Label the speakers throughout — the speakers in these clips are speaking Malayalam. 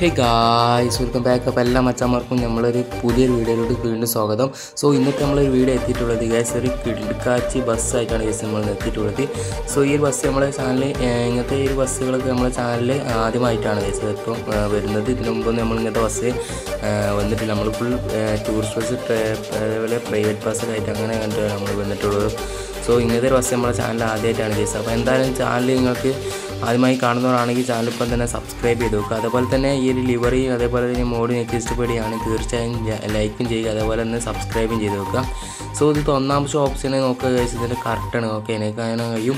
Speaker 1: ഹേ ഗായ്സ് വെൽക്കം ബാക്ക് അപ്പോൾ എല്ലാ മച്ചന്മാർക്കും നമ്മളൊരു പുതിയൊരു വീഡിയോയിലോട്ട് വീണ്ടും സ്വാഗതം സോ ഇന്നത്തെ നമ്മളൊരു വീഡിയോ എത്തിയിട്ടുള്ളത് ഗായ്സ് ഒരു കിടക്കാച്ചി ബസ്സായിട്ടാണ് ഗൈസ് നമ്മൾ എത്തിയിട്ടുള്ളത് സോ ഈ ഒരു ബസ് നമ്മളെ ചാനലിൽ ഇങ്ങനത്തെ ഈ ഒരു ബസ്സുകളൊക്കെ നമ്മളെ ചാനലിൽ ആദ്യമായിട്ടാണ് ഗൈസ് ഇപ്പം ആ, വരുന്നത് ഇതിനു മുമ്പൊന്നും നമ്മൾ ഇങ്ങനത്തെ ബസ് ആ, വന്നിട്ടില്ല നമ്മൾ ഫുൾ ടൂറിസ്റ്റ് ബസ് അതേപോലെ പ്രൈവറ്റ് ബസ്സൊക്കെ ആയിട്ട് അങ്ങനെ കണ്ടിട്ട് നമ്മൾ വന്നിട്ടുള്ളത് സോ ഇങ്ങനത്തെ ഒരു ബസ് നമ്മളെ ചാനൽ ആദ്യമായിട്ടാണ് ഗൈസ് അപ്പോൾ എന്തായാലും ചാനൽ നിങ്ങൾക്ക് ആദ്യമായി കാണുന്നവരാണെങ്കിൽ ചാനൽ ഇപ്പം തന്നെ സബ്സ്ക്രൈബ് ചെയ്ത് വെക്കുക അതേപോലെ തന്നെ ഈ ഒരു ലിവറി അതേപോലെ തന്നെ മോഡ് നിങ്ങൾക്ക് ഇഷ്ടപ്പെടുകയാണ് തീർച്ചയായും ലൈക്കും ചെയ്യുക അതേപോലെ തന്നെ സബ്സ്ക്രൈബും ചെയ്ത് വെക്കുക സോ ഇത് ഒന്നാമത്തെ ഓപ്ഷനെ നോക്കുക കഴിച്ച് ഇതിൻ്റെ കറക്റ്റാണ് ഓക്കെ എനിക്ക് കാണാൻ കഴിയും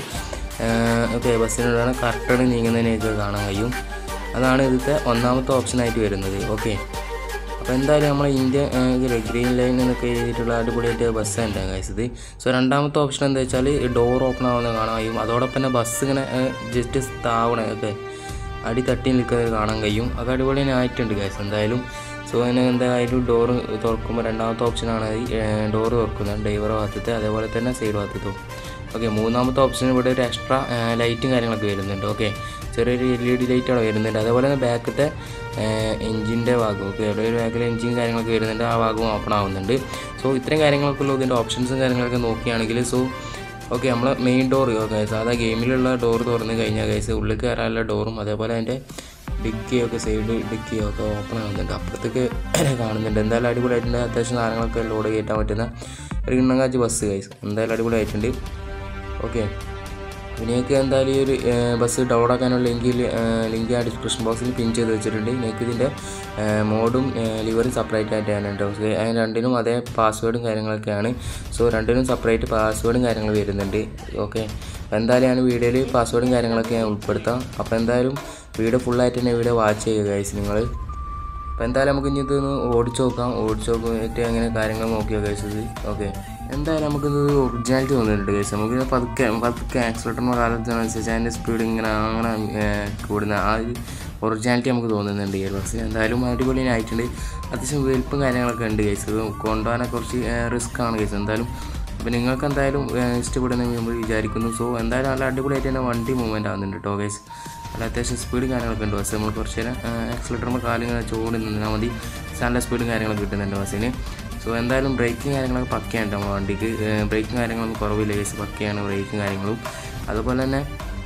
Speaker 1: ഓക്കെ ബസ്സിനോടാണ് കറക്റ്റാണ് നീങ്ങുന്നതിനെയൊക്കെ കാണാൻ കഴിയും അതാണ് ഇതിൻ്റെ ഒന്നാമത്തെ ഓപ്ഷനായിട്ട് വരുന്നത് ഓക്കെ അപ്പോൾ എന്തായാലും നമ്മൾ ഇന്ത്യ ഗ്രീൻ ലൈൻ എന്നൊക്കെ എഴുതിയിട്ടുള്ള അടിപൊളിയായിട്ട് ബസ് ഉണ്ട് ഗൈസ് ഇത് സോ രണ്ടാമത്തെ ഓപ്ഷൻ എന്താ വെച്ചാൽ ഡോർ ഓപ്പൺ ആവുന്ന കാണാൻ കഴിയും അതോടൊപ്പം തന്നെ ബസ് ഇങ്ങനെ ജസ്റ്റ് സ്ഥാവണ ഒക്കെ അടി തട്ടി നിൽക്കുന്നത് കാണാൻ കഴിയും അത് അടിപൊളി തന്നെ ആയിട്ടുണ്ട് ഗൈസ് എന്തായാലും സോ അതിന് എന്തായാലും ഡോറ് തുറക്കുമ്പോൾ രണ്ടാമത്തെ ഓപ്ഷനാണ് ഡോറ് തുറക്കുന്നത് ഡ്രൈവർ ഭാഗത്തത്തെ അതേപോലെ തന്നെ സൈഡ് ഭാഗത്തത്തും ഓക്കെ മൂന്നാമത്തെ ഓപ്ഷൻ ഇവിടെ ഒരു എക്സ്ട്രാ ലൈറ്റും കാര്യങ്ങളൊക്കെ വരുന്നുണ്ട് ഓക്കെ ചെറിയൊരു എൽ ഇ ഡി ലൈറ്റാണ് വരുന്നുണ്ട് അതേപോലെ തന്നെ ബാക്കത്തെ എഞ്ചിൻ്റെ ഭാഗം ഓക്കെ ഇവിടെ ഒരു ബാക്കിൽ എഞ്ചിൻ കാര്യങ്ങളൊക്കെ വരുന്നുണ്ട് ആ ഭാഗവും ഓപ്പൺ ആവുന്നുണ്ട് സോ ഇത്രയും കാര്യങ്ങളൊക്കെ ഉള്ള ഇതിൻ്റെ ഓപ്ഷൻസും കാര്യങ്ങളൊക്കെ നോക്കുകയാണെങ്കിൽ സോ ഓക്കെ നമ്മളെ മെയിൻ ഡോർ ഓക്കെ സാധാ ഗെയിമിലുള്ള ഡോർ തുറന്ന് കഴിഞ്ഞാൽ കേസ് ഉള്ളിൽ കയറാനുള്ള ഡോറും അതേപോലെ അതിൻ്റെ ഡിക്കിയൊക്കെ സൈഡ് ഡിക്കിയൊക്കെ ഓപ്പൺ ആവുന്നുണ്ട് അപ്പുറത്തേക്ക് കാണുന്നുണ്ട് എന്തായാലും അടിപൊളിയായിട്ടുണ്ട് അത്യാവശ്യം സാധനങ്ങളൊക്കെ ലോഡ് കയറ്റാൻ പറ്റുന്ന ഒരു കിണ്ണങ്കാച്ച് ബസ് കൈസ് എന്തായാലും അടിപൊളിയായിട്ടുണ്ട് ഓക്കെ നിങ്ങൾക്ക് എന്തായാലും ഈ ഒരു ബസ് ഡൗൺലോഡ് ആക്കാനുള്ള ലിങ്ക് ലിങ്ക് ആ ഡിസ്ക്രിപ്ഷൻ ബോക്സിൽ പിൻ ചെയ്ത് വെച്ചിട്ടുണ്ട് നിങ്ങൾക്ക് ഇതിൻ്റെ മോഡും ലിവറും സെപ്പറേറ്റ് ആയിട്ടാണ് കേട്ടോ സോ അതിന് രണ്ടിനും അതേ പാസ്വേഡും കാര്യങ്ങളൊക്കെയാണ് സോ രണ്ടിനും സെപ്പറേറ്റ് പാസ്വേഡും കാര്യങ്ങൾ വരുന്നുണ്ട് ഓക്കെ എന്തായാലും ഞാൻ വീഡിയോയിൽ പാസ്വേഡും കാര്യങ്ങളൊക്കെ ഞാൻ ഉൾപ്പെടുത്താം അപ്പോൾ എന്തായാലും വീഡിയോ ഫുള്ളായിട്ട് തന്നെ വീഡിയോ വാച്ച് ചെയ്യുക ഗൈസ് നിങ്ങൾ അപ്പോൾ എന്തായാലും നമുക്ക് ഇനി ഇതൊന്ന് ഓടിച്ച് നോക്കാം ഓടിച്ച് നോക്കിയിട്ട് അങ്ങനെ കാര്യങ്ങൾ നോക്കിയോ കഴിച്ചത് ഓക്കെ എന്തായാലും നമുക്കിത് ഒറിജിനാലിറ്റി തോന്നുന്നുണ്ട് കഴിച്ച് നമുക്ക് പതുക്കെ പതുക്കെ ആക്സിലേറ്ററിൻ്റെ കാലത്തിനനുസരിച്ച് അതിൻ്റെ സ്പീഡ് ഇങ്ങനെ അങ്ങനെ ഏർ, കൂടുന്ന ആ ഒരു ഒറിജിനാലിറ്റി നമുക്ക് തോന്നുന്നുണ്ട് ഈ ഒരു ബസ് എന്തായാലും അടിപൊളി ആയിട്ടുണ്ട് അത്യാവശ്യം വലിപ്പം കാര്യങ്ങളൊക്കെ ഉണ്ട് കേസ് കൊണ്ടുപോകാനൊക്കെ കുറച്ച് റിസ്ക് ആണ് കേസ് എന്തായാലും അപ്പോൾ നിങ്ങൾക്ക് എന്തായാലും ഏർ, ഇഷ്ടപ്പെടുന്ന നമ്മൾ വിചാരിക്കുന്നു സോ എന്തായാലും നല്ല അടിപൊളിയായിട്ട് തന്നെ വണ്ടി മൂവ്മെൻറ്റ് ആവുന്നുണ്ട് കേട്ടോ കേസ് നല്ല അത്യാവശ്യം സ്പീഡും കാര്യങ്ങളൊക്കെ ഉണ്ട് ബസ് നമ്മൾ കുറച്ച് നേരം ആക്സിലേറ്ററുമ്പോൾ കാലിങ്ങനെ ചോടി നിന്നാൽ മതി നല്ല സ്പീഡും കാര്യങ്ങളൊക്കെ കിട്ടുന്നുണ്ട് ബസ്സിന് സോ എന്തായാലും ബ്രേക്കും കാര്യങ്ങളൊക്കെ പക്കയാണ് നമ്മുടെ വണ്ടിക്ക് ബ്രേക്കും കാര്യങ്ങളൊന്നും കുറവില്ല കേസ് പക്കയാണ് ബ്രേക്കും കാര്യങ്ങളും അതുപോലെ തന്നെ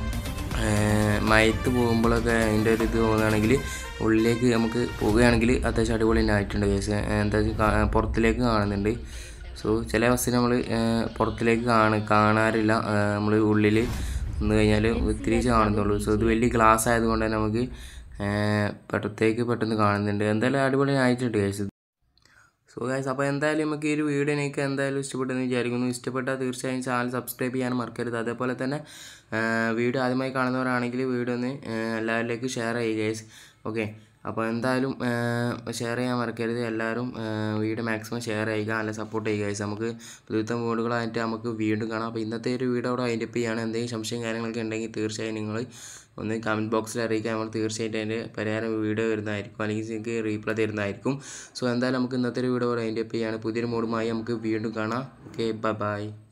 Speaker 1: ഏർ മയത്ത് പോകുമ്പോഴൊക്കെ അതിൻ്റെ ഒരു ഇത് തോന്നുകയാണെങ്കിൽ ഉള്ളിലേക്ക് നമുക്ക് പോവുകയാണെങ്കിൽ അത്യാവശ്യം അടിപൊളി തന്നെ ആയിട്ടുണ്ട് കേസ് എന്താ വെച്ചാൽ കാ- പുറത്തിലേക്ക് കാണുന്നുണ്ട് സോ ചില ബസ്സിന് നമ്മൾ പുറത്തിലേക്ക് കാണ കാണാറില്ല നമ്മൾ ഉള്ളിൽ നിന്ന് കഴിഞ്ഞാൽ ഇത്തിരി കാണുന്നുള്ളൂ സോ ഇത് വലിയ ഗ്ലാസ് ആയതുകൊണ്ട് തന്നെ നമുക്ക് പെട്ടത്തേക്ക് പെട്ടെന്ന് കാണുന്നുണ്ട് എന്തായാലും അടിപൊളി ആയിട്ടുണ്ട് കേസ് സോ ഗൈസ് അപ്പോൾ എന്തായാലും നമുക്ക് ഈ ഒരു വീഡിയോ എനിക്ക് എന്തായാലും ഇഷ്ടപ്പെട്ടെന്ന് വിചാരിക്കുന്നു ഇഷ്ടപ്പെട്ടാൽ തീർച്ചയായും ചാനൽ സബ്സ്ക്രൈബ് ചെയ്യാൻ മറക്കരുത് അതേപോലെ തന്നെ വീഡിയോ ആദ്യമായി കാണുന്നവരാണെങ്കിൽ വീഡിയോ ഒന്ന് ഏർ എല്ലാവരിലേക്കും ഷെയർ ചെയ്യുക ഗൈസ് ഓക്കെ അപ്പോൾ എന്തായാലും ഷെയർ ചെയ്യാൻ മറക്കരുത് എല്ലാവരും വീഡിയോ മാക്സിമം ഷെയർ ചെയ്യുക നല്ല സപ്പോർട്ട് ചെയ്യുക ഗൈസ് നമുക്ക് പുതുത്ത വീടുകളായിട്ട് നമുക്ക് വീണ്ടും കാണാം അപ്പോൾ ഇന്നത്തെ ഒരു വീഡിയോ അവിടെ അതിൻ്റെ ചെയ്യാണ് എന്തെങ്കിലും സംശയം കാര്യങ്ങളൊക്കെ ഉണ്ടെങ്കിൽ തീർച്ചയായും നിങ്ങൾ ഒന്ന് കമൻറ്റ് ബോക്സിൽ അറിയിക്കുക നമ്മൾ തീർച്ചയായിട്ടും അതിൻ്റെ പരിഹാരം വീഡിയോ വരുന്നതായിരിക്കും അല്ലെങ്കിൽ നിങ്ങൾക്ക് റീപ്ലൈ തരുന്നതായിരിക്കും സോ എന്തായാലും നമുക്ക് ഇന്നത്തെ ഒരു വീഡിയോ അതിൻ്റെ ചെയ്യാണ് പുതിയൊരു മോഡുമായി നമുക്ക് വീണ്ടും കാണാം ഓക്കെ ബൈ ബൈ